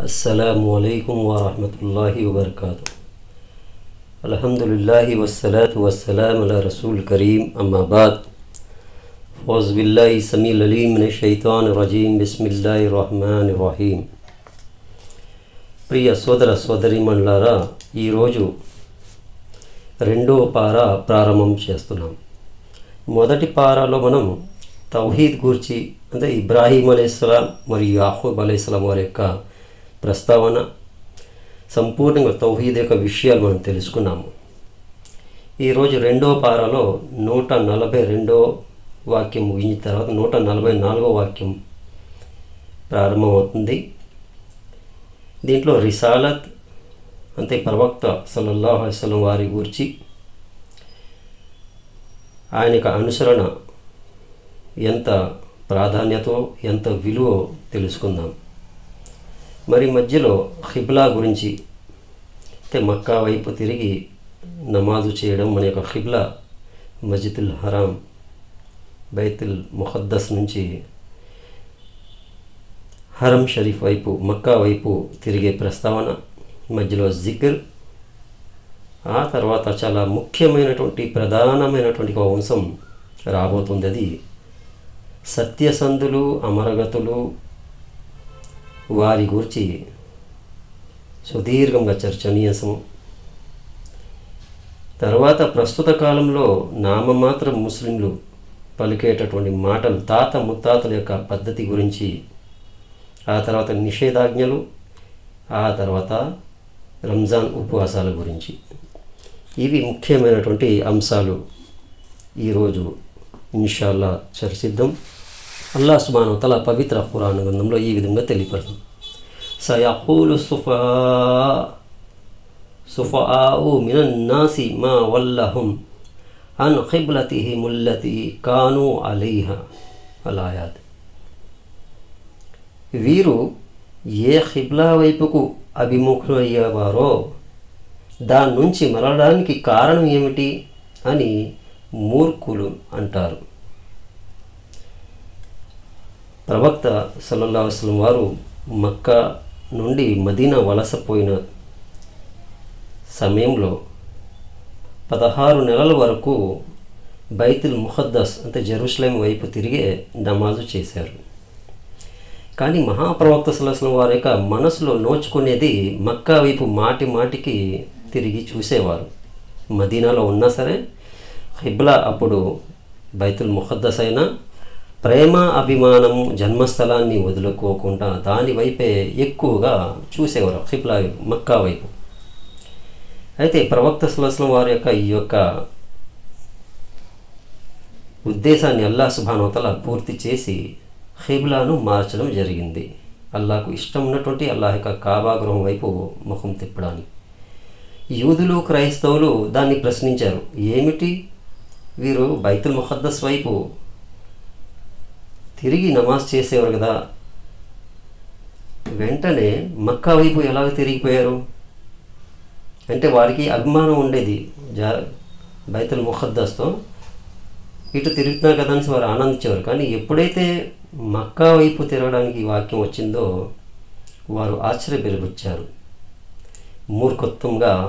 السلام عليكم ورحمة الله وبركاته الحمد لله والصلاة والسلام على رسول الكريم أما بعد أعوذ بالله السميع العليم من الشيطان الرجيم بسم الله الرحمن الرحيم ప్రియ సోదర సోదరిమణులారా ఈరోజు రెండో పార ప్రారంభం చేస్తున్నాం మొదటి పారాలో మనం తౌహీద్ గురించి అంటే ఇబ్రాహీం అలైహిస్సలాం మరియు యాహూబ్ అలైహిస్సలాం వారి యొక్క ప్రస్తావన సంపూర్ణంగా తౌహీద్ యొక్క విషయాలు మనం తెలుసుకున్నాము ఈరోజు రెండో పారాలో నూట నలభై రెండో వాక్యం ముగించిన తర్వాత నూట నలభై నాలుగో వాక్యం ప్రారంభమవుతుంది దీంట్లో రిసాలత్ అంటే ప్రవక్త సల్లల్లాహు అలైహి వసల్లం వారి గురించి ఆయన యొక్క అనుసరణ ఎంత ప్రాధాన్యత ఎంత విలువ తెలుసుకుందాం మరి మధ్యలో ఖిబ్లా గురించి అంటే మక్కా వైపు తిరిగి నమాజు చేయడం మన యొక్క ఖిబ్లా మస్జిదుల్ హరాం బైతుల్ ముఖద్దస్ నుంచి హరం షరీఫ్ వైపు మక్కా వైపు తిరిగే ప్రస్తావన మధ్యలో జిక్ర్ ఆ తర్వాత చాలా ముఖ్యమైనటువంటి ప్రధానమైనటువంటి ఒక అంశం రాబోతుంది అది సత్యసంధులు అమరగతులు వారి గురించి సుదీర్ఘంగా చర్చనీయసము తర్వాత ప్రస్తుత కాలంలో నామమాత్ర ముస్లింలు పలికేటటువంటి మాటలు తాత ముత్తాతల యొక్క పద్ధతి గురించి ఆ తర్వాత నిషేధాజ్ఞలు ఆ తర్వాత రంజాన్ ఉపవాసాల గురించి ఇవి ముఖ్యమైనటువంటి అంశాలు ఈరోజు ఇన్షాల్లా చర్చిద్దాం అల్లా సుబాను తల పవిత్ర పురాణ గ్రంథంలో ఈ విధంగా తెలియపడుతుంది సయహూలు సుఫా సుఫావు మినన్నాసి మా వల్లహం అన్ ఖిబ్లతిహి ముల్లతి కాను అలైహ అలాయాత్ వీరు ఏ ఖిబ్లా వైపుకు అభిముఖులయ్యేవారో దాని నుంచి మరలడానికి కారణం ఏమిటి అని మూర్ఖులు అంటారు ప్రవక్త సల్లల్లా వసలం వారు మక్కా నుండి మదీనా వలసపోయిన సమయంలో పదహారు నెలల వరకు బైతుల్ ముఖద్దస్ అంటే జెరూసలేం వైపు తిరిగే నమాజు చేశారు కానీ మహాప్రవక్త సలసలం వారి యొక్క మనసులో నోచుకునేది మక్కా వైపు మాటి మాటికి తిరిగి చూసేవారు మదీనాలో ఉన్నా సరే హిబ్లా అప్పుడు బైతుల్ ముఖద్దస్ అయినా ప్రేమ అభిమానం జన్మస్థలాన్ని వదులుకోకుండా దాని వైపే ఎక్కువగా చూసేవారు హిబ్లా మక్కా వైపు అయితే ప్రవక్త సులసలం వారి యొక్క ఈ యొక్క ఉద్దేశాన్ని అల్లా సుభానవతల పూర్తి చేసి ఖిబ్లాను మార్చడం జరిగింది అల్లాకు ఇష్టం ఉన్నటువంటి అల్లాహ్ యొక్క కాబాగృహం వైపు ముఖం తిప్పడానికి యూదులు క్రైస్తవులు దాన్ని ప్రశ్నించారు ఏమిటి వీరు బైతుల్ ముఖద్దస్ వైపు తిరిగి నమాజ్ చేసేవారు కదా వెంటనే మక్కా వైపు ఎలాగ తిరిగిపోయారు అంటే వారికి అభిమానం ఉండేది జా బైతుల్ ముఖద్దస్తో ఇటు తిరుగుతున్నా కదా అని వారు ఆనందించేవారు కానీ ఎప్పుడైతే మక్కా వైపు తిరగడానికి వాక్యం వచ్చిందో వారు ఆశ్చర్యపెరుగుచ్చారు మూర్ఖత్వంగా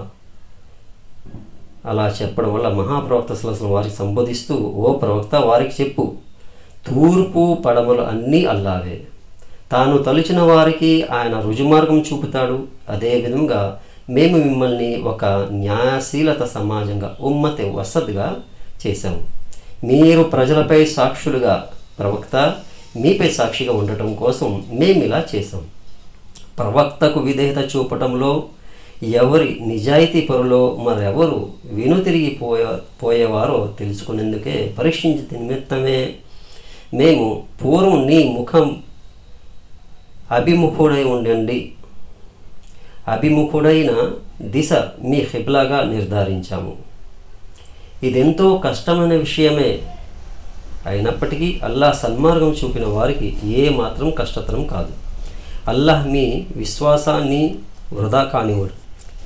అలా చెప్పడం వల్ల మహాప్రవక్త అసలు వారికి సంబోధిస్తూ ఓ ప్రవక్త వారికి చెప్పు తూర్పు పడమలు అన్నీ అల్లావే తాను తలుచిన వారికి ఆయన రుజుమార్గం చూపుతాడు అదేవిధంగా మేము మిమ్మల్ని ఒక న్యాయశీలత సమాజంగా ఉమ్మతి వసతిగా చేశాము మీరు ప్రజలపై సాక్షులుగా ప్రవక్త మీపై సాక్షిగా ఉండటం కోసం మేము ఇలా చేసాం ప్రవక్తకు విధేయత చూపటంలో ఎవరి నిజాయితీ పరులో మరెవరు వెనుతిరిగి పోయే పోయేవారో తెలుసుకునేందుకే పరీక్షించే నిమిత్తమే మేము పూర్వం నీ ముఖం అభిముఖుడై ఉండండి అభిముఖుడైన దిశ మీ హిబ్లాగా నిర్ధారించాము ఇదెంతో కష్టమైన విషయమే అయినప్పటికీ అల్లాహ్ సన్మార్గం చూపిన వారికి ఏ మాత్రం కష్టతరం కాదు అల్లాహ్ మీ విశ్వాసాన్ని వృధా కానివ్వడు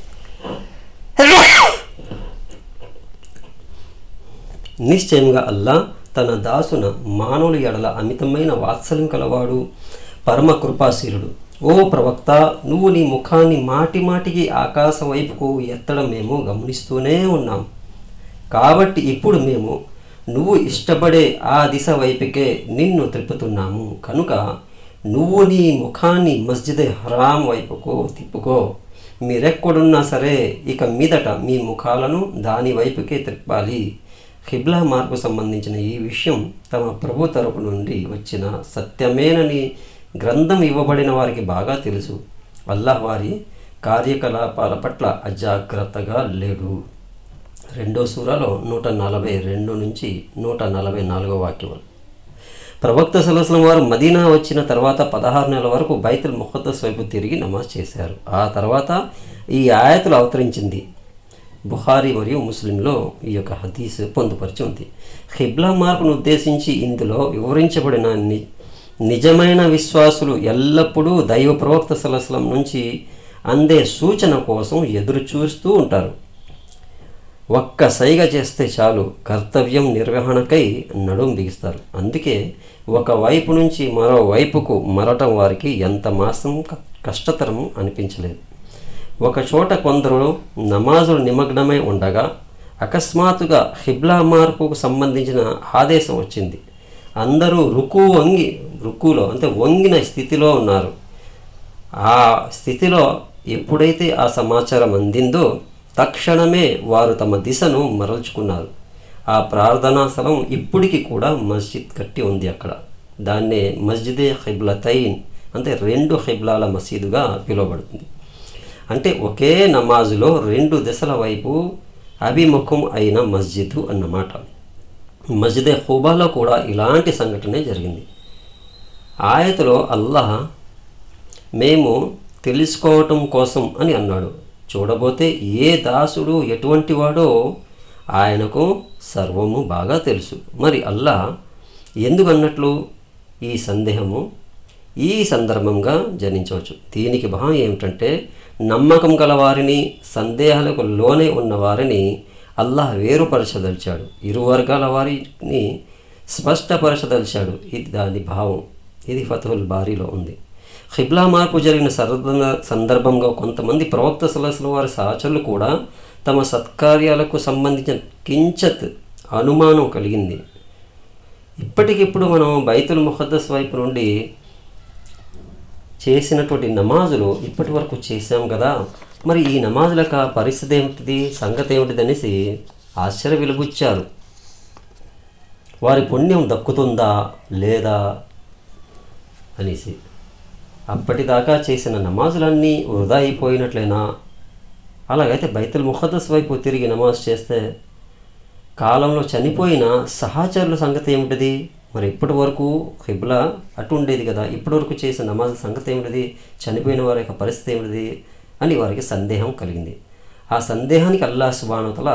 నిశ్చయంగా అల్లా తన దాసున మానవుల ఎడల అమితమైన వాత్సల్యం కలవాడు పరమ కృపాశీలుడు ఓ ప్రవక్త నువ్వు నీ ముఖాన్ని మాటి మాటికి ఆకాశం వైపుకు ఎత్తడం మేము గమనిస్తూనే ఉన్నాం కాబట్టి ఇప్పుడు మేము నువ్వు ఇష్టపడే ఆ దిశ వైపుకే నిన్ను త్రిప్పుతున్నాము కనుక నువ్వు నీ ముఖాన్ని మస్జిద్ హరాం వైపుకు తిప్పుకో మీరెక్కడున్నా సరే ఇక మీదట మీ ముఖాలను దాని వైపుకే త్రిప్పాలి ఖిబ్లా మార్పు సంబంధించిన ఈ విషయం తమ ప్రభు తరపు నుండి వచ్చిన సత్యమేనని గ్రంథం ఇవ్వబడిన వారికి బాగా తెలుసు అల్లాహ్ వారి కార్యకలాపాల పట్ల అజాగ్రత్తగా లేడు రెండో సూరాలో నూట నలభై రెండు నుంచి నూట నలభై నాలుగో వాక్యం ప్రవక్త సలస్లం వారు మదీనా వచ్చిన తర్వాత పదహారు నెలల వరకు బైతుల్ ముఖద్దస్ వైపు తిరిగి నమాజ్ చేశారు ఆ తర్వాత ఈ ఆయతులు అవతరించింది బుహారీ మరియు ముస్లింలో ఈ యొక్క హదీస్ పొందుపరిచి ఉంది ఖిబ్లా మార్పును ఉద్దేశించి ఇందులో వివరించబడిన ని నిజమైన విశ్వాసులు ఎల్లప్పుడూ దైవ ప్రవక్త సలస్లం నుంచి అందే సూచన కోసం ఎదురు చూస్తూ ఉంటారు ఒక్క సైగ చేస్తే చాలు కర్తవ్యం నిర్వహణకై నడుం బిగిస్తారు అందుకే ఒక వైపు నుంచి మరో వైపుకు మరటం వారికి ఎంత మాసం క- కష్టతరం అనిపించలేదు ఒక చోట కొందరు నమాజులు నిమగ్నమై ఉండగా అకస్మాత్తుగా హిబ్లా మార్పుకు సంబంధించిన ఆదేశం వచ్చింది అందరూ రుకు వంగి రుకులో అంటే వంగిన స్థితిలో ఉన్నారు ఆ స్థితిలో ఎప్పుడైతే ఆ సమాచారం అందిందో తక్షణమే వారు తమ దిశను మరల్చుకున్నారు ఆ ప్రార్థనా స్థలం ఇప్పటికీ కూడా మస్జిద్ కట్టి ఉంది అక్కడ దాన్నే మస్జిదే ఖిబ్లతైన్ అంటే రెండు ఖిబ్లాల మసీదుగా పిలువబడుతుంది అంటే ఒకే నమాజులో రెండు దిశల వైపు అభిముఖం అయిన మస్జిద్ అన్నమాట మస్జిదే ఖుబాలో కూడా ఇలాంటి సంఘటనే జరిగింది ఆయతలో అల్లాహ్ మేము తెలుసుకోవటం కోసం అని అన్నాడు చూడబోతే ఏ దాసుడు ఎటువంటి వాడో ఆయనకు సర్వము బాగా తెలుసు మరి అల్లా ఎందుకు అన్నట్లు ఈ సందేహము ఈ సందర్భంగా జనించవచ్చు దీనికి భావం ఏమిటంటే నమ్మకం గల వారిని సందేహాలకు లోనే ఉన్న వారిని అల్లాహ్ వేరుపరచదలిచాడు ఇరు వర్గాల వారిని స్పష్టపరచదలిచాడు ఇది దాని భావం ఇది ఫతహుల్ బారీలో ఉంది ఖిబ్లా మార్పు జరిగిన సరద సందర్భంగా కొంతమంది ప్రవక్త సలసల వారి సహచరులు కూడా తమ సత్కార్యాలకు సంబంధించిన కించత్ అనుమానం కలిగింది ఇప్పటికిప్పుడు మనం బైతుల్ ముఖద్దస్ వైపు నుండి చేసినటువంటి నమాజులు ఇప్పటి వరకు చేశాం కదా మరి ఈ నమాజుల యొక్క పరిస్థితి ఏమిటిది సంగతి ఏమిటిది అనేసి ఆశ్చర్య వెలుగుచ్చారు వారి పుణ్యం దక్కుతుందా లేదా అనేసి అప్పటిదాకా చేసిన నమాజులన్నీ వృధా అయిపోయినట్లేనా అలాగైతే బైతుల్ ముఖద్దస్ వైపు తిరిగి నమాజ్ చేస్తే కాలంలో చనిపోయిన సహచరుల సంగతి ఏమిటిది మరి ఇప్పటి వరకు హిబ్లా అటు ఉండేది కదా ఇప్పటి వరకు చేసిన నమాజ్ సంగతి ఏమిటిది చనిపోయిన వారి యొక్క పరిస్థితి ఏమిటిది అని వారికి సందేహం కలిగింది ఆ సందేహానికి అల్లా సుబానుతల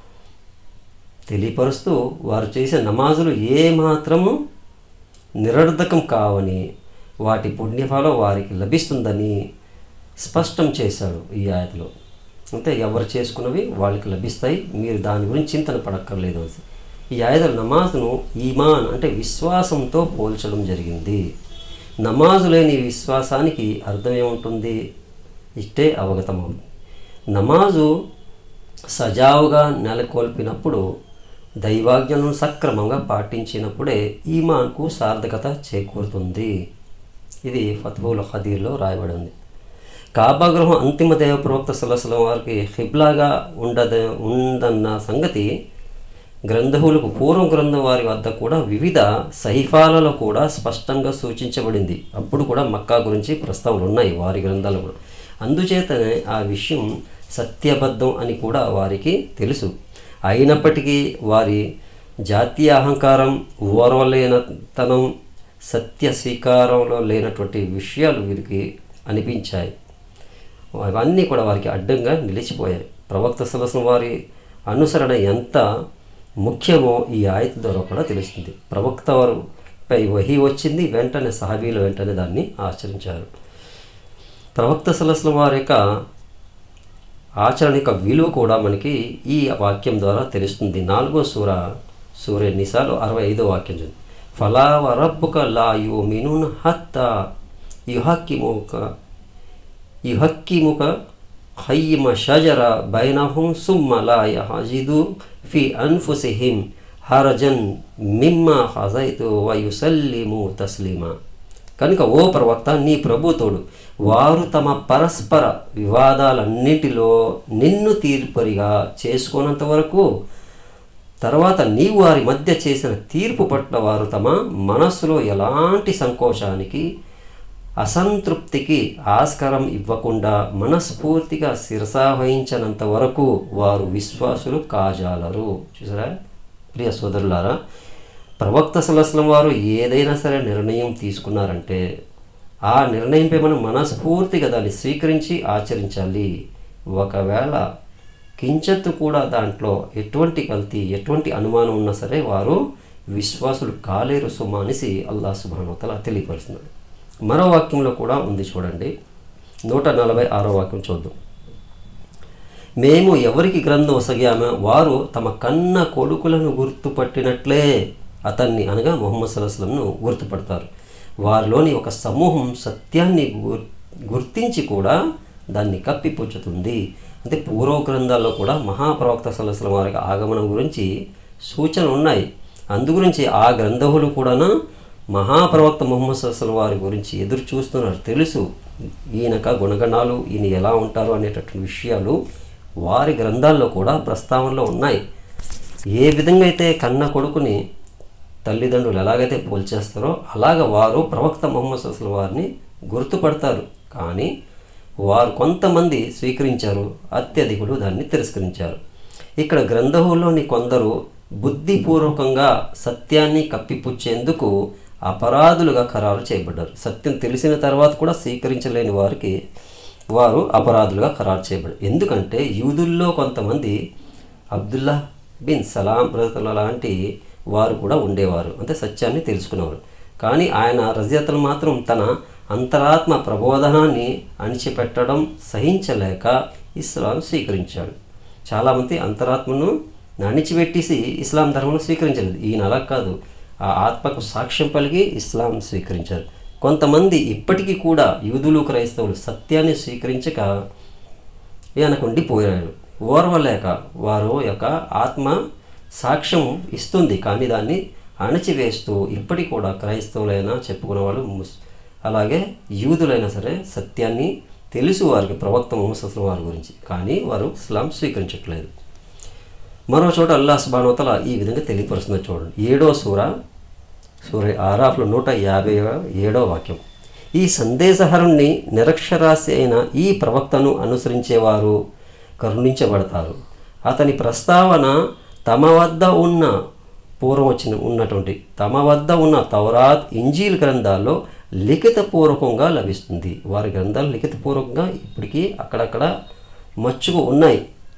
తెలియపరుస్తూ వారు చేసే నమాజులు ఏ మాత్రము నిరర్ధకం కావని వాటి పుణ్యఫలం వారికి లభిస్తుందని స్పష్టం చేశాడు ఈ ఆయతలో అంటే ఎవరు చేసుకున్నవి వాళ్ళకి లభిస్తాయి మీరు దాని గురించి చింతన పడక్కర్లేదు అని ఈ ఆయత నమాజ్ను ఈమాన్ అంటే విశ్వాసంతో పోల్చడం జరిగింది నమాజు లేని విశ్వాసానికి అర్థం ఏముంటుంది ఇట్టే అవగతమవుతుంది నమాజు సజావుగా నెలకొల్పినప్పుడు దైవాజ్ఞలను సక్రమంగా పాటించినప్పుడే ఈమాన్కు సార్థకత చేకూరుతుంది ఇది ఫతుల్ ఖదీర్లో రాయబడి ఉంది కాబాగృహం అంతిమ దేవ ప్రవక్త సలసలం వారికి హిబ్లాగా ఉండద ఉందన్న సంగతి గ్రంథములకు పూర్వం గ్రంథం వారి వద్ద కూడా వివిధ సహిఫాలలో కూడా స్పష్టంగా సూచించబడింది అప్పుడు కూడా మక్కా గురించి ప్రస్తావనలు ఉన్నాయి వారి గ్రంథాలు కూడా అందుచేతనే ఆ విషయం సత్యబద్ధం అని కూడా వారికి తెలుసు అయినప్పటికీ వారి జాతీయ అహంకారం ఓర్వలేనతనం సత్య స్వీకారంలో లేనటువంటి విషయాలు వీరికి అనిపించాయి అవన్నీ కూడా వారికి అడ్డంగా నిలిచిపోయాయి ప్రవక్త సలసం వారి అనుసరణ ఎంత ముఖ్యమో ఈ ఆయత ద్వారా కూడా తెలుస్తుంది ప్రవక్త వారు పై వహీ వచ్చింది వెంటనే సహబీలు వెంటనే దాన్ని ఆచరించారు ప్రవక్త సలస్లం వారి యొక్క ఆచరణ యొక్క విలువ కూడా మనకి ఈ వాక్యం ద్వారా తెలుస్తుంది నాలుగో సూర సూర్య నిసాలు అరవై ఐదో వాక్యం చదివి ఫలా వరబ్బుక లా యు మినున్ హత్త యుహక్కిముక యుహక్కిముక హయ్యిమ షజర బైనహుం సుమ్మ లా యహజిదు ఫి అన్ఫుసిహిం హరజన్ మిమ్మ హజైతు వయుసల్లిము తస్లీమా కనుక ఓ ప్రవక్త నీ ప్రభుతోడు వారు తమ పరస్పర వివాదాలన్నిటిలో నిన్ను తీర్పరిగా చేసుకున్నంత వరకు తర్వాత నీవు వారి మధ్య చేసిన తీర్పు పట్ల వారు తమ మనస్సులో ఎలాంటి సంకోచానికి అసంతృప్తికి ఆస్కారం ఇవ్వకుండా మనస్ఫూర్తిగా శిరసావహించనంత వరకు వారు విశ్వాసులు కాజాలరు చూసారా ప్రియ సోదరులారా ప్రవక్త సలస్లం వారు ఏదైనా సరే నిర్ణయం తీసుకున్నారంటే ఆ నిర్ణయంపై మనం మనస్ఫూర్తిగా దాన్ని స్వీకరించి ఆచరించాలి ఒకవేళ కించత్తు కూడా దాంట్లో ఎటువంటి కల్తీ ఎటువంటి అనుమానం ఉన్నా సరే వారు విశ్వాసులు కాలేరు సుమా అనేసి అల్లా సుబానవతల తెలియపరుస్తున్నాడు మరో వాక్యంలో కూడా ఉంది చూడండి నూట నలభై ఆరో వాక్యం చూద్దాం మేము ఎవరికి గ్రంథం ఒసగామో వారు తమ కన్న కొడుకులను గుర్తుపట్టినట్లే అతన్ని అనగా మొహమ్మద్ సల్లాహంను గుర్తుపడతారు వారిలోని ఒక సమూహం సత్యాన్ని గుర్ గుర్తించి కూడా దాన్ని కప్పిపుచ్చుతుంది అంటే పూర్వ గ్రంథాల్లో కూడా మహాప్రవక్త సలసల వారికి ఆగమనం గురించి సూచనలు ఉన్నాయి అందుగురించి ఆ గ్రంథములు కూడా మహాప్రవక్త ముహమ్మద్ సల్సల వారి గురించి ఎదురు చూస్తున్నారు తెలుసు ఈయనక గుణగణాలు ఈయన ఎలా ఉంటారు అనేటటువంటి విషయాలు వారి గ్రంథాల్లో కూడా ప్రస్తావనలో ఉన్నాయి ఏ విధంగా అయితే కన్న కొడుకుని తల్లిదండ్రులు ఎలాగైతే పోల్చేస్తారో అలాగ వారు ప్రవక్త ముహమ్మద్ సల్సల వారిని గుర్తుపడతారు కానీ వారు కొంతమంది స్వీకరించారు అత్యధికులు దాన్ని తిరస్కరించారు ఇక్కడ గ్రంథంలోని కొందరు బుద్ధిపూర్వకంగా సత్యాన్ని కప్పిపుచ్చేందుకు అపరాధులుగా ఖరారు చేయబడ్డారు సత్యం తెలిసిన తర్వాత కూడా స్వీకరించలేని వారికి వారు అపరాధులుగా ఖరారు చేయబడ్డారు ఎందుకంటే యూదుల్లో కొంతమంది అబ్దుల్లా బిన్ సలాం రజతుల్లా లాంటి వారు కూడా ఉండేవారు అంటే సత్యాన్ని తెలుసుకునేవారు కానీ ఆయన రజయతలు మాత్రం తన అంతరాత్మ ప్రబోధనాన్ని అణిచిపెట్టడం సహించలేక ఇస్లాం స్వీకరించాడు చాలామంది అంతరాత్మను అణిచిపెట్టేసి ఇస్లాం ధర్మం స్వీకరించలేదు ఈయన అలా కాదు ఆ ఆత్మకు సాక్ష్యం పలిగి ఇస్లాం స్వీకరించారు కొంతమంది ఇప్పటికీ కూడా యూదులు క్రైస్తవులు సత్యాన్ని స్వీకరించక వెనకుండిపోయారు ఓర్వలేక వారు యొక్క ఆత్మ సాక్ష్యం ఇస్తుంది కానీ దాన్ని అణచివేస్తూ ఇప్పటికి కూడా క్రైస్తవులైనా చెప్పుకునే వాళ్ళు ముస్ అలాగే యూదులైనా సరే సత్యాన్ని తెలుసు వారికి ప్రవక్త ముహమ్మద్ వారి గురించి కానీ వారు ఇస్లాం స్వీకరించట్లేదు మరో చోట అల్లా సుబానోతల ఈ విధంగా తెలియపరుస్తుంది చూడండి ఏడో సూర సూర్య ఆరాఫ్లో నూట యాభై ఏడో వాక్యం ఈ సందేశహరుణ్ణి నిరక్షరాస్య అయిన ఈ ప్రవక్తను అనుసరించేవారు కరుణించబడతారు అతని ప్రస్తావన తమ వద్ద ఉన్న పూర్వం వచ్చిన ఉన్నటువంటి తమ వద్ద ఉన్న తౌరాత్ ఇంజీల్ గ్రంథాల్లో లిఖితపూర్వకంగా లభిస్తుంది వారి గ్రంథాలు లిఖితపూర్వకంగా ఇప్పటికీ అక్కడక్కడ మచ్చుకు ఉన్నాయి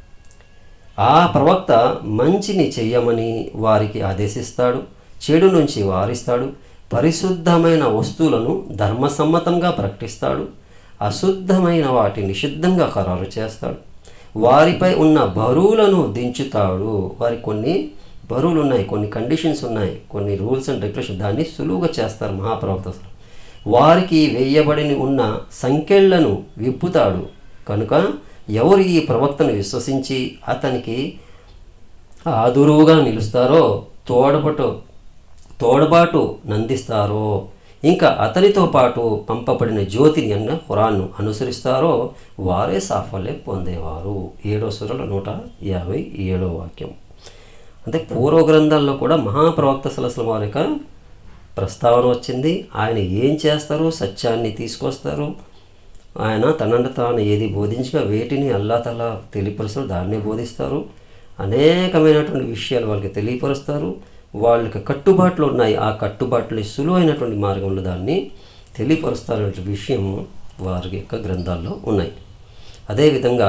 ఆ ప్రవక్త మంచిని చెయ్యమని వారికి ఆదేశిస్తాడు చెడు నుంచి వారిస్తాడు పరిశుద్ధమైన వస్తువులను ధర్మసమ్మతంగా ప్రకటిస్తాడు అశుద్ధమైన వాటి నిషిద్ధంగా ఖరారు చేస్తాడు వారిపై ఉన్న బరువులను దించుతాడు వారికి కొన్ని బరువులు ఉన్నాయి కొన్ని కండిషన్స్ ఉన్నాయి కొన్ని రూల్స్ అండ్ రెగ్యులేషన్ దాన్ని సులువుగా చేస్తారు మహాప్రవక్త అసలు. వారికి వేయబడిన ఉన్న సంఖ్యలను విప్పుతాడు కనుక ఎవరు ఈ ప్రవక్తను విశ్వసించి అతనికి ఆదురువుగా నిలుస్తారో తోడపటు తోడబాటు నందిస్తారో ఇంకా అతనితో పాటు పంపబడిన జ్యోతిని అన్న ఖురాన్ను అనుసరిస్తారో వారే సాఫల్యం పొందేవారు ఏడో సురల నూట యాభై ఏడో వాక్యం అంటే పూర్వ గ్రంథాల్లో కూడా మహాప్రవక్త సలసల వారి యొక్క ప్రస్తావన వచ్చింది ఆయన ఏం చేస్తారు సత్యాన్ని తీసుకొస్తారు ఆయన తనంట తాను ఏది బోధించగా వేటిని అల్లా తలా తెలియపరుస్తారు దాన్నే బోధిస్తారు అనేకమైనటువంటి విషయాలు వాళ్ళకి తెలియపరుస్తారు వాళ్ళకి కట్టుబాట్లు ఉన్నాయి ఆ కట్టుబాట్లు సులువైనటువంటి మార్గంలో దాన్ని తెలియపరుస్తారనే విషయం వారి యొక్క గ్రంథాల్లో ఉన్నాయి అదేవిధంగా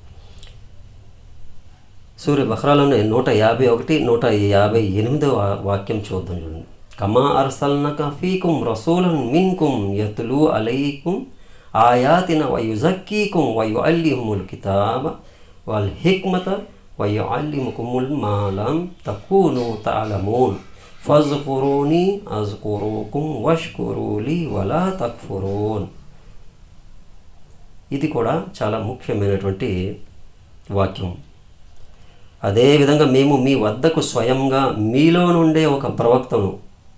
సూర్య బహ్రాలోనే నూట యాభై ఒకటి నూట యాభై ఎనిమిదవ వాక్యం చూద్దాం చూడండి కమా అర్సల్నక ఫీకుం రసూలన్ మిన్కుం యతులు అలైకుం ఆయాతిన వయుజక్కీకుం వయు అల్లిహుముల్ కితాబ వల్ హిక్మత వయు అల్లిముకుముల్ మాలం తకూను తాలమూన్ ఫజ్కురూని అజ్కురూకుం వష్కురూలి వలా తక్ఫురూన్ ఇది కూడా చాలా ముఖ్యమైనటువంటి వాక్యం అదేవిధంగా మేము మీ వద్దకు స్వయంగా మీలో నుండే ఒక ప్రవక్తను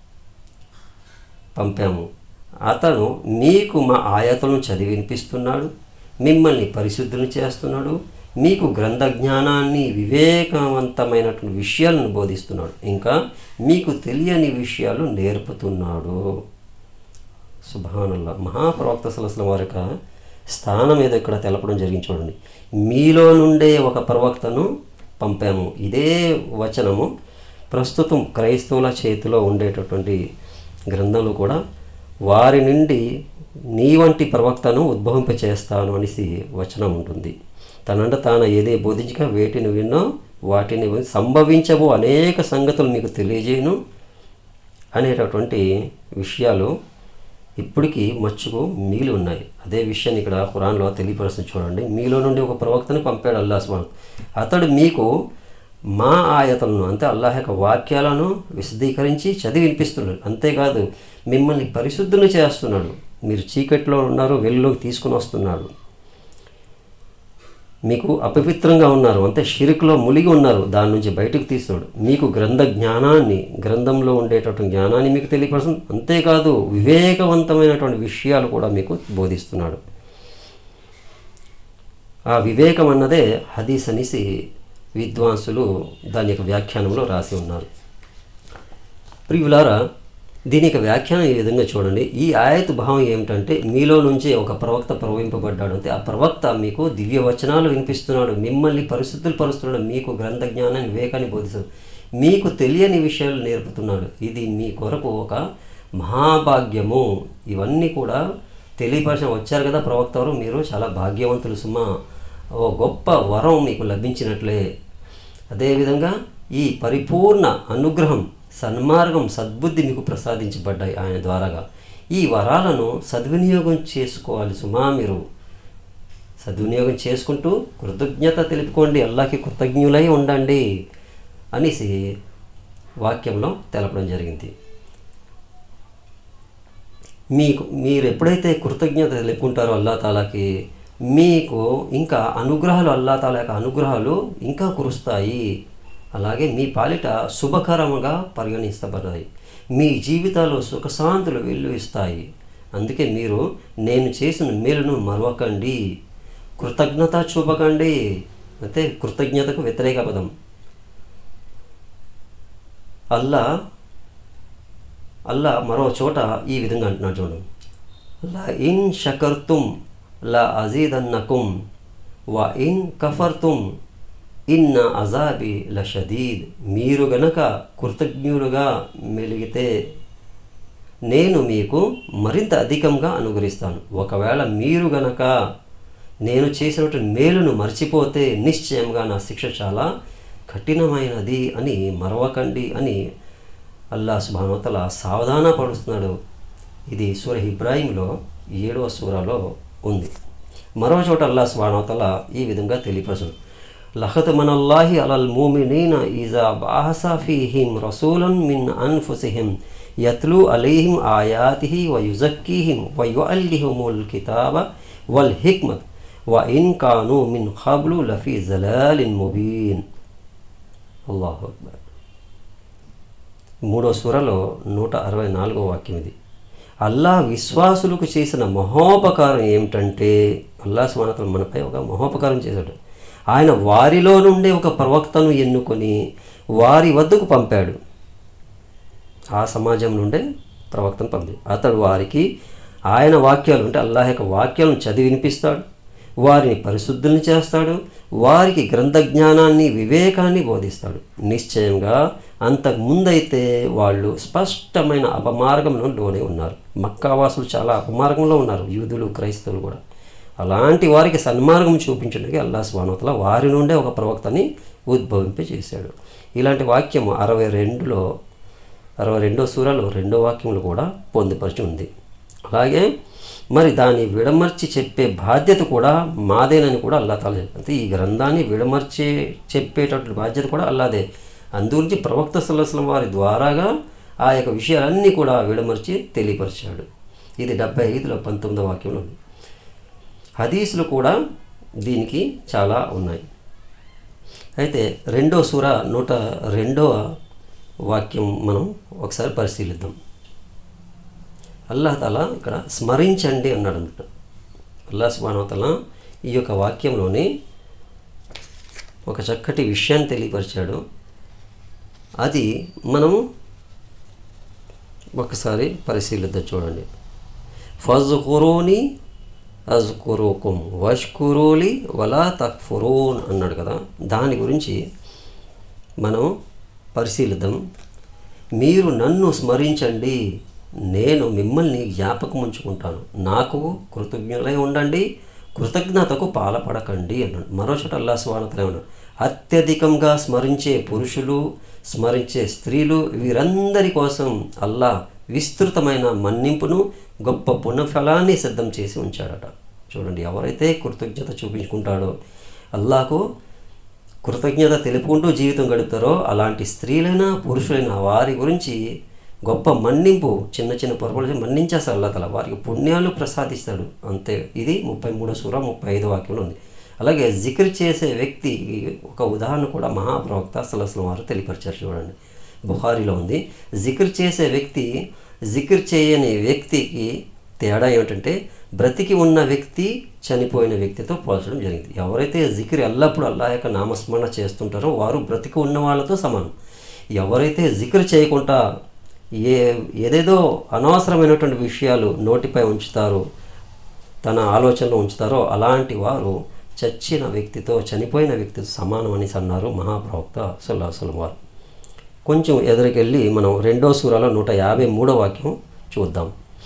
పంపాము అతను మీకు మా ఆయతలను చదివి వినిపిస్తున్నాడు మిమ్మల్ని పరిశుద్ధులు చేస్తున్నాడు మీకు గ్రంథ జ్ఞానాన్ని వివేకవంతమైనటువంటి విషయాలను బోధిస్తున్నాడు ఇంకా మీకు తెలియని విషయాలు నేర్పుతున్నాడు సుభానల్లా మహాప్రవక్త సలసల వారి యొక్క స్థానం ఏదో ఇక్కడ తెలపడం జరిగింది చూడండి మీలో నుండే ఒక ప్రవక్తను పంపాము ఇదే వచనము ప్రస్తుతం క్రైస్తవుల చేతిలో ఉండేటటువంటి గ్రంథంలో కూడా వారి నుండి నీ వంటి ప్రవక్తను ఉద్భవింపచేస్తాను అనేసి వచనం ఉంటుంది తనంట తాను ఏదే బోధించగా వేటిని విన్నో వాటిని సంభవించవు అనేక సంగతులు మీకు తెలియజేయను అనేటటువంటి విషయాలు ఇప్పటికీ మచ్చుకు మిగిలి ఉన్నాయి అదే విషయాన్ని ఇక్కడ ఖురాన్లో తెలియపరుస్తుంది చూడండి మీలో నుండి ఒక ప్రవక్తని పంపాడు అల్లాహ్స్మాన్ అతడు మీకు మా ఆయతలను అంటే అల్లాహ్ యొక్క వాక్యాలను విశదీకరించి చదివి వినిపిస్తున్నాడు అంతేకాదు మిమ్మల్ని పరిశుద్ధులు చేస్తున్నాడు మీరు చీకట్లో ఉన్నారు వెలుగులోకి తీసుకుని వస్తున్నాడు మీకు అపవిత్రంగా ఉన్నారు అంటే షిరిక్లో ములిగి ఉన్నారు దాని నుంచి బయటకు తీస్తాడు మీకు గ్రంథ జ్ఞానాన్ని గ్రంథంలో ఉండేటటువంటి జ్ఞానాన్ని మీకు తెలియపరుస్తుంది అంతేకాదు వివేకవంతమైనటువంటి విషయాలు కూడా మీకు బోధిస్తున్నాడు ఆ వివేకం అన్నదే హదీస్ అనేసి విద్వాంసులు దాని యొక్క వ్యాఖ్యానంలో రాసి ఉన్నారు ప్రియులారా దీని యొక్క వ్యాఖ్యానం ఈ విధంగా చూడండి ఈ ఆయత భావం ఏమిటంటే మీలో నుంచి ఒక ప్రవక్త ప్రవహింపబడ్డాడు అంటే ఆ ప్రవక్త మీకు దివ్య వచనాలు వినిపిస్తున్నాడు మిమ్మల్ని పరిస్థితులు పరుస్తున్నాడు మీకు గ్రంథ జ్ఞానాన్ని వివేకాన్ని బోధిస్తాడు మీకు తెలియని విషయాలు నేర్పుతున్నాడు ఇది మీ కొరకు ఒక మహాభాగ్యము ఇవన్నీ కూడా తెలియపరిచిన వచ్చారు కదా ప్రవక్త వారు మీరు చాలా భాగ్యవంతులు సుమా ఓ గొప్ప వరం మీకు లభించినట్లే అదేవిధంగా ఈ పరిపూర్ణ అనుగ్రహం సన్మార్గం సద్బుద్ధి మీకు ప్రసాదించబడ్డాయి ఆయన ద్వారాగా ఈ వరాలను సద్వినియోగం చేసుకోవాలి సుమా మీరు సద్వినియోగం చేసుకుంటూ కృతజ్ఞత తెలుపుకోండి అల్లాకి కృతజ్ఞులై ఉండండి అనేసి వాక్యంలో తెలపడం జరిగింది మీకు మీరు ఎప్పుడైతే కృతజ్ఞత తెలుపుకుంటారో అల్లా తాలాకి మీకు ఇంకా అనుగ్రహాలు అల్లా తాలా యొక్క అనుగ్రహాలు ఇంకా కురుస్తాయి అలాగే మీ పాలిట శుభకరముగా పరిగణిస్తబడ్డాయి మీ జీవితాల్లో సుఖశాంతులు వెల్లువిస్తాయి అందుకే మీరు నేను చేసిన మేలును మరవకండి కృతజ్ఞత చూపకండి అంటే కృతజ్ఞతకు వ్యతిరేక పదం అల్లా అల్లా మరో చోట ఈ విధంగా అంటున్నాడు చూడండి లా ఇన్ షకర్తుం లా అజీదన్నకుం వా ఇన్ కఫర్తుం ఇన్న అజాబి ల షదీద్ మీరు గనక కృతజ్ఞులుగా మెలిగితే నేను మీకు మరింత అధికంగా అనుగ్రహిస్తాను ఒకవేళ మీరు గనక నేను చేసినటువంటి మేలును మర్చిపోతే నిశ్చయంగా నా శిక్ష చాలా కఠినమైనది అని మరవకండి అని అల్లా సుభానవతల సావధాన పడుస్తున్నాడు ఇది సూర ఇబ్రాహీంలో ఏడవ సూరాలో ఉంది మరో చోట అల్లా సుభానవతల ఈ విధంగా తెలియపరచు లహత్ మనల్లాహి అలల్ మూమినీన ఈజా బాహసా ఫీహిం రసూలన్ మిన్ అన్ఫుసిహిం యత్లు అలీహిం ఆయాతిహి వ యుజక్కీహిం వ యుఅల్లిహిముల్ కితాబ వల్ హిక్మత్ వ ఇన్ కాను మిన్ ఖబ్లు లఫీ జలాలిన్ ముబీన్ అల్లాహు అక్బర్ మూడో సూరలో నూట అరవై నాలుగో వాక్యం ఇది అల్లా విశ్వాసులకు చేసిన మహోపకారం ఏమిటంటే అల్లా స్మరణతలు మనపై ఒక మహోపకారం చేశాడు ఆయన వారిలో నుండే ఒక ప్రవక్తను ఎన్నుకొని వారి వద్దకు పంపాడు ఆ సమాజం నుండే ప్రవక్తను పంపి అతడు వారికి ఆయన వాక్యాలు అంటే అల్లాహ్ యొక్క వాక్యాలను చదివి వినిపిస్తాడు వారిని పరిశుద్ధుల్ని చేస్తాడు వారికి గ్రంథ జ్ఞానాన్ని వివేకాన్ని బోధిస్తాడు నిశ్చయంగా అంతకు ముందైతే వాళ్ళు స్పష్టమైన అపమార్గంలో లోనే ఉన్నారు మక్కావాసులు చాలా అపమార్గంలో ఉన్నారు యూదులు క్రైస్తవులు కూడా అలాంటి వారికి సన్మార్గం చూపించడానికి అల్లా స్వానతల వారి నుండే ఒక ప్రవక్తని ఉద్భవింప చేశాడు ఇలాంటి వాక్యం అరవై రెండులో అరవై రెండో సూరలో రెండో వాక్యంలో కూడా పొందుపరిచి ఉంది అలాగే మరి దాన్ని విడమర్చి చెప్పే బాధ్యత కూడా మాదేనని కూడా అల్లా తాలా చెప్పారు అంటే ఈ గ్రంథాన్ని విడమర్చి చెప్పేటటువంటి బాధ్యత కూడా అల్లాదే అందుగురించి ప్రవక్త సల్లస్లం వారి ద్వారాగా ఆ యొక్క విషయాలన్నీ కూడా విడమర్చి తెలియపరిచాడు ఇది డెబ్బై ఐదులో పంతొమ్మిదో వాక్యంలో ఉంది హదీసులు కూడా దీనికి చాలా ఉన్నాయి అయితే రెండో సూర నూట రెండవ వాక్యం మనం ఒకసారి పరిశీలిద్దాం అల్లాహ్ తాలా ఇక్కడ స్మరించండి అన్నాడు అనమాట అల్లాహ్ సుబానవతల ఈ యొక్క వాక్యంలోని ఒక చక్కటి విషయాన్ని తెలియపరిచాడు అది మనము ఒకసారి పరిశీలిద్దాం చూడండి ఫజ్కురోని అజ్కురుకుం వష్కురోలి వలా తక్ఫురూన్ అన్నాడు కదా దాని గురించి మనం పరిశీలిద్దాం మీరు నన్ను స్మరించండి నేను మిమ్మల్ని జ్ఞాపకం ఉంచుకుంటాను నాకు కృతజ్ఞులై ఉండండి కృతజ్ఞతకు పాలపడకండి అన్నాడు మరో చోట అల్లా స్వానతలే ఉన్నాడు అత్యధికంగా స్మరించే పురుషులు స్మరించే స్త్రీలు వీరందరి కోసం అల్లా విస్తృతమైన మన్నింపును గొప్ప పుణ్యఫలాన్ని సిద్ధం చేసి ఉంచాడట చూడండి ఎవరైతే కృతజ్ఞత చూపించుకుంటాడో అల్లాకు కృతజ్ఞత తెలుపుకుంటూ జీవితం గడుపుతారో అలాంటి స్త్రీలైనా పురుషులైనా వారి గురించి గొప్ప మన్నింపు చిన్న చిన్న పొరపాటు మన్నించేస్తాడు అల్లా తల వారికి పుణ్యాలు ప్రసాదిస్తాడు అంతే ఇది ముప్పై మూడో సూర ముప్పై ఐదో వాక్యంలో ఉంది అలాగే జిక్ర్ చేసే వ్యక్తి ఒక ఉదాహరణ కూడా మహాప్రవక్త సలసలం వారు తెలియపరిచారు చూడండి బుహారీలో ఉంది జిక్ర్ చేసే వ్యక్తి జిక్ర్ చేయని వ్యక్తికి తేడా ఏమిటంటే బ్రతికి ఉన్న వ్యక్తి చనిపోయిన వ్యక్తితో పోల్చడం జరిగింది ఎవరైతే జిక్రి ఎల్లప్పుడూ అల్లా యొక్క నామస్మరణ చేస్తుంటారో వారు బ్రతికి ఉన్న వాళ్ళతో సమానం ఎవరైతే జిక్ర్ చేయకుండా ఏ ఏదేదో అనవసరమైనటువంటి విషయాలు నోటిపై ఉంచుతారో తన ఆలోచనలో ఉంచుతారో అలాంటి వారు చచ్చిన వ్యక్తితో చనిపోయిన వ్యక్తితో సమానం అని అన్నారు మహాప్రవక్త సుల్లాహసలం వారు కొంచెం ఎదురుకెళ్ళి మనం రెండో సూరాలో నూట యాభై మూడో వాక్యం చూద్దాం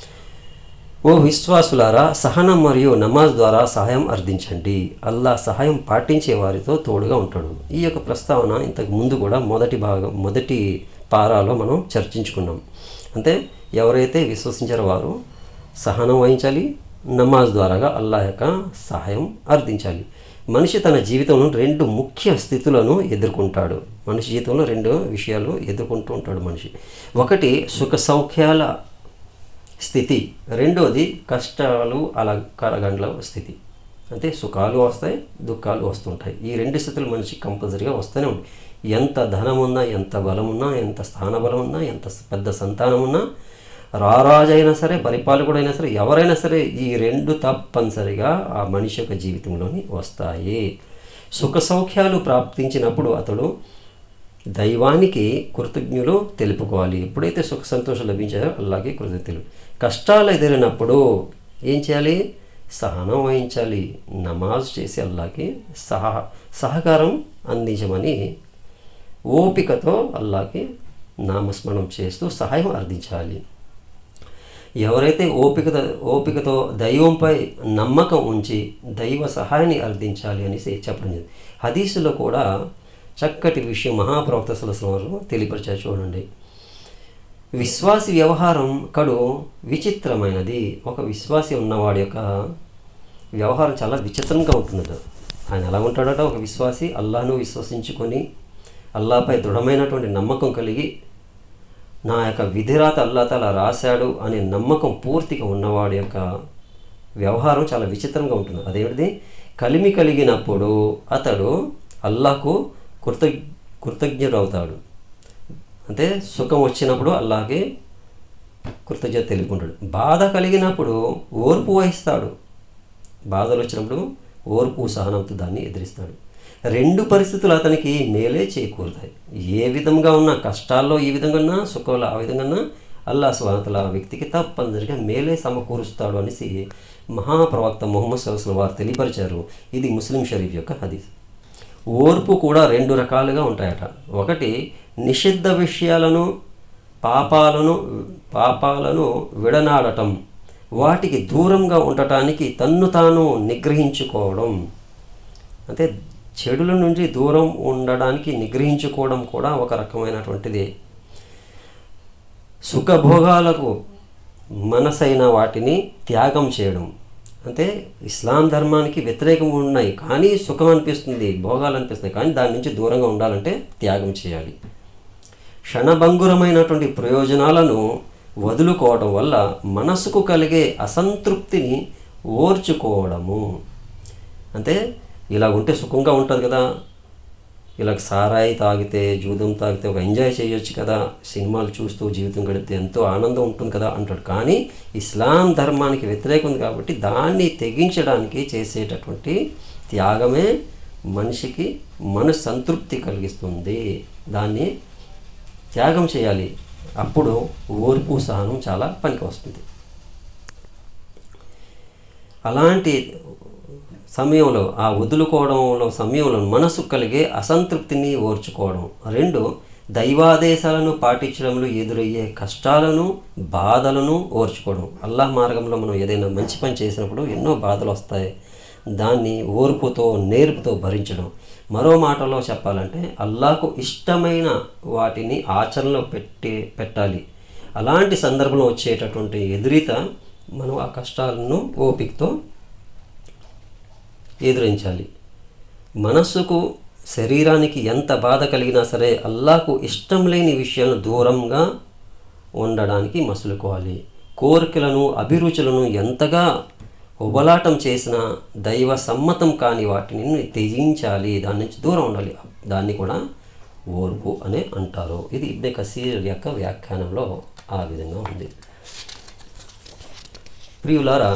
ఓ విశ్వాసులారా సహనం మరియు నమాజ్ ద్వారా సహాయం అర్థించండి అల్లా సహాయం పాటించే వారితో తోడుగా ఉంటాడు ఈ యొక్క ప్రస్తావన ఇంతకు ముందు కూడా మొదటి భాగం మొదటి పారాలో మనం చర్చించుకున్నాం అంటే ఎవరైతే విశ్వసించారో వారు సహనం వహించాలి నమాజ్ ద్వారాగా అల్లా యొక్క సహాయం అర్థించాలి మనిషి తన జీవితంలో రెండు ముఖ్య స్థితులను ఎదుర్కొంటాడు మనిషి జీవితంలో రెండు విషయాలు ఎదుర్కొంటూ ఉంటాడు మనిషి ఒకటి సుఖ సౌఖ్యాల స్థితి రెండోది కష్టాలు అలా కరగండ్ల స్థితి అంటే సుఖాలు వస్తాయి దుఃఖాలు వస్తుంటాయి ఈ రెండు స్థితులు మనిషికి కంపల్సరీగా వస్తూనే ఉంటాయి ఎంత ధనం ఉన్నా ఎంత బలం ఉన్నా ఎంత స్థాన బలం ఉన్నా ఎంత పెద్ద సంతానం ఉన్నా రారాజైనా సరే పరిపాలకుడైనా సరే ఎవరైనా సరే ఈ రెండు తప్పనిసరిగా ఆ మనిషి యొక్క జీవితంలోని వస్తాయి సుఖ సౌఖ్యాలు ప్రాప్తించినప్పుడు అతడు దైవానికి కృతజ్ఞులు తెలుపుకోవాలి ఎప్పుడైతే సుఖ సంతోషం లభించాయో అలాగే కృతజ్ఞతలు కష్టాలు ఎదిరినప్పుడు ఏం చేయాలి సహనం వహించాలి నమాజ్ చేసి అల్లాకి సహ సహకారం అందించమని ఓపికతో అల్లాకి నామస్మరణం చేస్తూ సహాయం అర్థించాలి ఎవరైతే ఓపికతో ఓపికతో దైవంపై నమ్మకం ఉంచి దైవ సహాయాన్ని అర్థించాలి అనేసి చెప్పడం జరిగింది హదీసులో కూడా చక్కటి విషయం మహాప్రవక్త సలసలం వారు తెలియపరిచారు చూడండి విశ్వాసి వ్యవహారం కడు విచిత్రమైనది ఒక విశ్వాసి ఉన్నవాడి యొక్క వ్యవహారం చాలా విచిత్రంగా ఉంటుందట ఆయన ఎలా ఉంటాడట ఒక విశ్వాసి అల్లాను విశ్వసించుకొని అల్లాపై దృఢమైనటువంటి నమ్మకం కలిగి నా యొక్క విధిరాత అల్లా తల రాశాడు అనే నమ్మకం పూర్తిగా ఉన్నవాడి యొక్క వ్యవహారం చాలా విచిత్రంగా ఉంటుంది అదేమిటిది కలిమి కలిగినప్పుడు అతడు అల్లాకు కృత కృతజ్ఞుడవుతాడు అంటే సుఖం వచ్చినప్పుడు అల్లాగే కృతజ్ఞత తెలుపుకుంటాడు బాధ కలిగినప్పుడు ఓర్పు వహిస్తాడు బాధలు వచ్చినప్పుడు ఓర్పు సహనంతో దాన్ని ఎదిరిస్తాడు రెండు పరిస్థితులు అతనికి మేలే చేకూరుతాయి ఏ విధంగా ఉన్నా కష్టాల్లో ఈ విధంగా ఉన్నా సుఖంలో ఆ విధంగా ఉన్నా అల్లా స్వాతల వ్యక్తికి తప్పనిసరిగా మేలే సమకూరుస్తాడు అనేసి మహాప్రవక్త మొహమ్మద్ సల్సల్ వారు తెలియపరిచారు ఇది ముస్లిం షరీఫ్ యొక్క హదీస్ ఓర్పు కూడా రెండు రకాలుగా ఉంటాయట ఒకటి నిషిద్ధ విషయాలను పాపాలను పాపాలను విడనాడటం వాటికి దూరంగా ఉండటానికి తన్ను తాను నిగ్రహించుకోవడం అంటే చెడుల నుంచి దూరం ఉండడానికి నిగ్రహించుకోవడం కూడా ఒక రకమైనటువంటిది సుఖభోగాలకు మనసైన వాటిని త్యాగం చేయడం అంటే ఇస్లాం ధర్మానికి వ్యతిరేకం ఉన్నాయి కానీ సుఖం అనిపిస్తుంది భోగాలు అనిపిస్తున్నాయి కానీ దాని నుంచి దూరంగా ఉండాలంటే త్యాగం చేయాలి క్షణభంగురమైనటువంటి ప్రయోజనాలను వదులుకోవడం వల్ల మనసుకు కలిగే అసంతృప్తిని ఓర్చుకోవడము అంటే ఇలా ఉంటే సుఖంగా ఉంటుంది కదా ఇలా సారాయి తాగితే జూదం తాగితే ఒక ఎంజాయ్ చేయొచ్చు కదా సినిమాలు చూస్తూ జీవితం గడిపితే ఎంతో ఆనందం ఉంటుంది కదా అంటాడు కానీ ఇస్లాం ధర్మానికి వ్యతిరేకం ఉంది కాబట్టి దాన్ని తెగించడానికి చేసేటటువంటి త్యాగమే మనిషికి మన సంతృప్తి కలిగిస్తుంది దాన్ని త్యాగం చేయాలి అప్పుడు ఓర్పు సహనం చాలా పనికి వస్తుంది అలాంటి సమయంలో ఆ వదులుకోవడంలో సమయంలో మనసు కలిగే అసంతృప్తిని ఓర్చుకోవడం రెండు దైవాదేశాలను పాటించడంలో ఎదురయ్యే కష్టాలను బాధలను ఓర్చుకోవడం అల్లాహ్ మార్గంలో మనం ఏదైనా మంచి పని చేసినప్పుడు ఎన్నో బాధలు వస్తాయి దాన్ని ఓర్పుతో నేర్పుతో భరించడం మరో మాటలో చెప్పాలంటే అల్లాహకు ఇష్టమైన వాటిని ఆచరణలో పెట్టి పెట్టాలి అలాంటి సందర్భంలో వచ్చేటటువంటి ఎదురీత మనం ఆ కష్టాలను ఓపికతో ఎదురించాలి మనస్సుకు శరీరానికి ఎంత బాధ కలిగినా సరే అల్లాహకు ఇష్టం లేని విషయాలను దూరంగా ఉండడానికి మసులుకోవాలి కోరికలను అభిరుచులను ఎంతగా ఉబలాటం చేసిన దైవ సమ్మతం కాని వాటిని త్యజించాలి దాని నుంచి దూరం ఉండాలి దాన్ని కూడా ఓర్పు అనే అంటారు ఇది ఇబ్నే కసీర్ యొక్క వ్యాఖ్యానంలో ఆ విధంగా ఉంది ప్రియులారా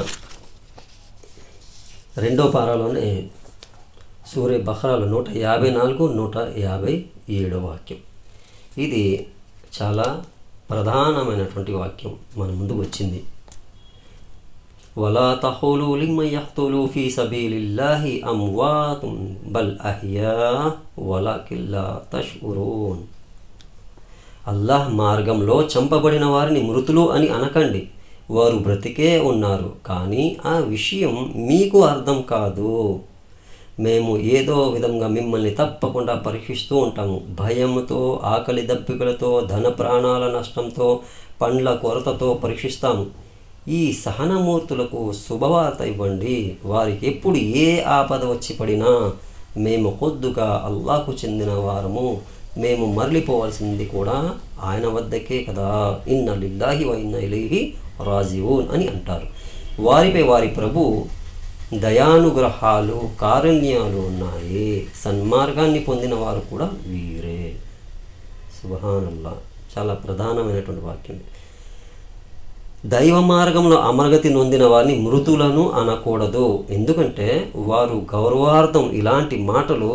రెండో పారాలోనే సూర్య బహ్రాలు నూట యాభై నాలుగు నూట యాభై ఏడో వాక్యం ఇది చాలా ప్రధానమైనటువంటి వాక్యం మన ముందుకు వచ్చింది వలా తహోలు లిమ్మ యహ్తులు ఫీ సబీలిల్లాహి అమ్వాతున్ బల్ అహ్యా వలాకిల్లా తష్ఉరూన్ అల్లాహ్ మార్గంలో చంపబడిన వారిని మృతులు అని అనకండి వారు బ్రతికే ఉన్నారు కానీ ఆ విషయం మీకు అర్థం కాదు మేము ఏదో విధంగా మిమ్మల్ని తప్పకుండా పరీక్షిస్తూ ఉంటాము భయంతో ఆకలి దప్పికలతో ధన ప్రాణాల నష్టంతో పండ్ల కొరతతో పరీక్షిస్తాము ఈ సహనమూర్తులకు శుభవార్త ఇవ్వండి వారికి ఎప్పుడు ఏ ఆపద వచ్చి పడినా మేము కొద్దుగా అల్లాకు చెందిన వారము మేము మరలిపోవాల్సింది కూడా ఆయన వద్దకే కదా ఇన్న లిల్లాహి వ ఇన్న ఇలైహి రాజీవున్ అని అంటారు వారిపై వారి ప్రభు దయానుగ్రహాలు కారుణ్యాలు ఉన్నాయి సన్మార్గాన్ని పొందిన వారు కూడా వీరే సుబహానల్లా చాలా ప్రధానమైనటువంటి వాక్యం ఇది. దైవ మార్గంలో అమరగతి నొందిన వారిని మృతులను అనకూడదు ఎందుకంటే వారు గౌరవార్థం ఇలాంటి మాటలు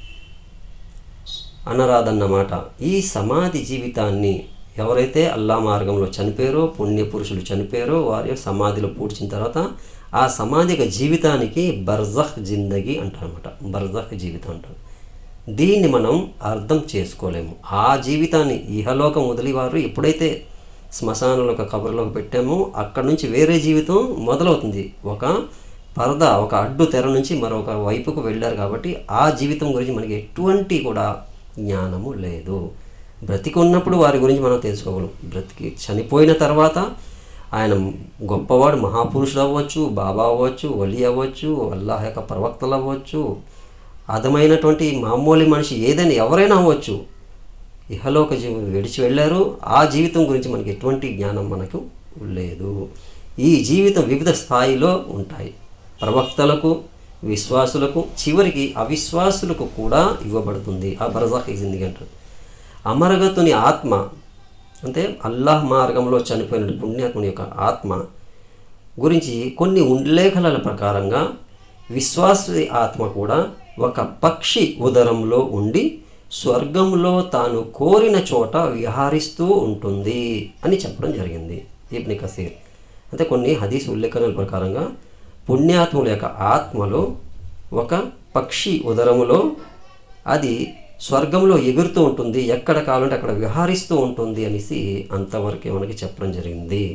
అనరాదన్నమాట ఈ సమాధి జీవితాన్ని ఎవరైతే అల్లా మార్గంలో చనిపోయారో పుణ్య పురుషులు చనిపోయారో వారి సమాధిలో పూడ్చిన తర్వాత ఆ సమాధిక జీవితానికి బర్జహ్ జిందగీ అంటారనమాట బర్జహ్ జీవితం అంటారు దీన్ని మనం అర్థం చేసుకోలేము ఆ జీవితాన్ని ఇహలోకం వదిలి వారు ఎప్పుడైతే శ్మశానంలో ఒక కబర్లోకి పెట్టామో అక్కడ నుంచి వేరే జీవితం మొదలవుతుంది ఒక పరద ఒక అడ్డు తెర నుంచి మరొక వైపుకు వెళ్ళారు కాబట్టి ఆ జీవితం గురించి మనకి ఎటువంటి కూడా జ్ఞానము లేదు బ్రతికి ఉన్నప్పుడు వారి గురించి మనం తెలుసుకోగలం బ్రతికి చనిపోయిన తర్వాత ఆయన గొప్పవాడు మహాపురుషుడు అవ్వచ్చు బాబా అవ్వచ్చు వలి అవ్వచ్చు అల్లాహ్ యొక్క ప్రవక్తలు అవ్వచ్చు అదమైనటువంటి మామూలు మనిషి ఏదైనా ఎవరైనా అవ్వచ్చు ఇహలోక జీవితం విడిచి వెళ్ళారు ఆ జీవితం గురించి మనకి ఎటువంటి జ్ఞానం మనకు లేదు ఈ జీవితం వివిధ స్థాయిలో ఉంటాయి ప్రవక్తలకు విశ్వాసులకు చివరికి అవిశ్వాసులకు కూడా ఇవ్వబడుతుంది ఆ బరజాక్ ఇజింది అంటారు అమరగతుని ఆత్మ అంటే అల్లాహ్ మార్గంలో చనిపోయిన పుణ్యాత్ముని యొక్క ఆత్మ గురించి కొన్ని ఉల్లేఖనాల ప్రకారంగా విశ్వాసి ఆత్మ కూడా ఒక పక్షి ఉదరంలో ఉండి స్వర్గంలో తాను కోరిన చోట విహారిస్తూ ఉంటుంది అని చెప్పడం జరిగింది ఇబ్ని కసీర్ అంటే కొన్ని హదీస్ ఉల్లేఖనాల ప్రకారంగా పుణ్యాత్ముల యొక్క ఆత్మలో ఒక పక్షి ఉదరములో అది స్వర్గంలో ఎగురుతూ ఉంటుంది ఎక్కడ కావాలంటే అక్కడ విహారిస్తూ ఉంటుంది అనేసి అంతవరకే మనకి చెప్పడం జరిగింది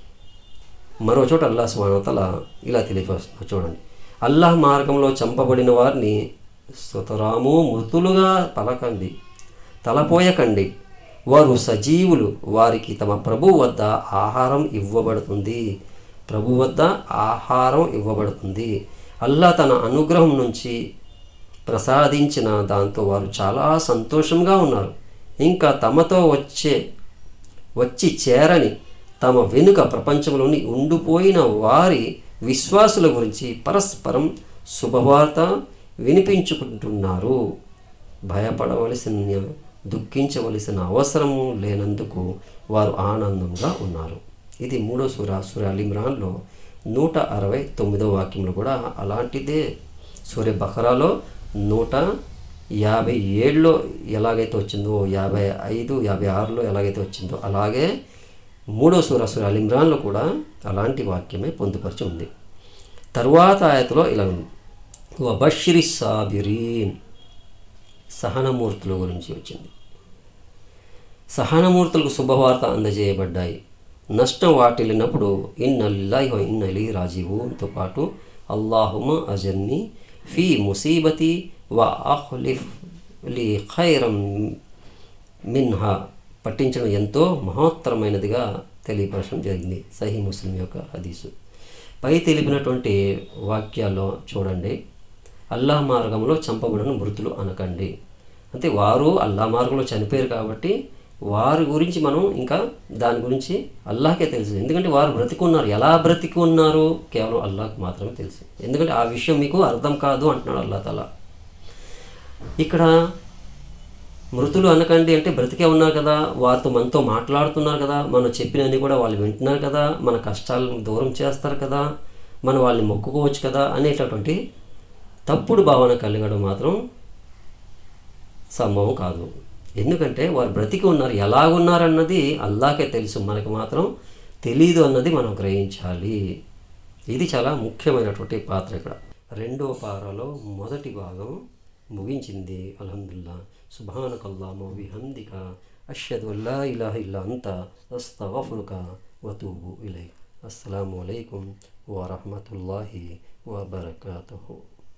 మరో చోట అల్లాహ్ సుమానతల ఇలా తెలియపరుస్తున్నారు చూడండి అల్లాహ్ మార్గంలో చంపబడిన వారిని సుతరాము మృతులుగా పలకండి తలపోయకండి వారు సజీవులు వారికి తమ ప్రభు వద్ద ఆహారం ఇవ్వబడుతుంది ప్రభు వద్ద ఆహారం ఇవ్వబడుతుంది అల్లా తన అనుగ్రహం నుంచి ప్రసాదించిన దాంతో వారు చాలా సంతోషంగా ఉన్నారు ఇంకా తమతో వచ్చే వచ్చి చేరని తమ వెనుక ప్రపంచంలోని ఉండిపోయిన వారి విశ్వాసుల గురించి పరస్పరం శుభవార్త వినిపించుకుంటున్నారు భయపడవలసిన దుఃఖించవలసిన అవసరము లేనందుకు వారు ఆనందంగా ఉన్నారు ఇది మూడో సూర సూర్య అలిమ్రాన్లో నూట అరవై తొమ్మిదో వాక్యంలో కూడా అలాంటిదే సూర్య బహరాలో నూట యాభై ఏడులో ఎలాగైతే వచ్చిందో యాభై ఐదు యాభై ఆరులో ఎలాగైతే వచ్చిందో అలాగే మూడో సూర సూర్య అలిమ్రాన్లో కూడా అలాంటి వాక్యమే పొందుపరిచి ఉంది తరువాత ఆయతలో ఇలా ఉంది వబషిరి సాబిరీన్ సహనమూర్తుల గురించి వచ్చింది సహనమూర్తులకు శుభవార్త అందజేయబడ్డాయి నష్టం వాటిల్లినప్పుడు ఇన్నల్లాహి వ ఇన్నలి రాజీవుతో పాటు అల్లాహుమ అజర్ని ఫీ ముసీబతి వ అహ్లిఫ్ లీ ఖైరం మిన్హా పట్టించడం ఎంతో మహోత్తరమైనదిగా తెలియపరచడం జరిగింది సహీ ముస్లిం యొక్క హదీసు పై తెలిపినటువంటి వాక్యాల్లో చూడండి అల్లాహ్ మార్గంలో చంపబడిన మృతులు అనకండి అంటే వారు అల్లాహ్ మార్గంలో చనిపోయారు కాబట్టి వారి గురించి మనం ఇంకా దాని గురించి అల్లాహకే తెలుసు ఎందుకంటే వారు బ్రతికున్నారు ఎలా బ్రతికి ఉన్నారు కేవలం అల్లాహ్కి మాత్రమే తెలుసు ఎందుకంటే ఆ విషయం మీకు అర్థం కాదు అంటున్నాడు అల్లా తల ఇక్కడ మృతులు అనకండి అంటే బ్రతికే ఉన్నారు కదా వారితో మనతో మాట్లాడుతున్నారు కదా మనం చెప్పినన్ని కూడా వాళ్ళు వింటున్నారు కదా మన కష్టాలను దూరం చేస్తారు కదా మనం వాళ్ళని మొక్కుకోవచ్చు కదా అనేటటువంటి తప్పుడు భావన కలగడం మాత్రం సంభవం కాదు ఎందుకంటే వారు బ్రతికి ఉన్నారు ఎలాగున్నారన్నది అల్లాకే తెలుసు మనకు మాత్రం తెలీదు అన్నది మనం గ్రహించాలి ఇది చాలా ముఖ్యమైనటువంటి పాత్ర ఇక్కడ రెండో పారలో మొదటి భాగం ముగించింది అల్హమ్దుల్లా సుభానకల్లామ విహందిక అష్హదు అల్లా ఇలాహ ఇల్లా అంత అస్తగఫురుక వతూబు ఇలై అస్సలాము అలైకుం వరహమతుల్లాహి వబర్కాతుహు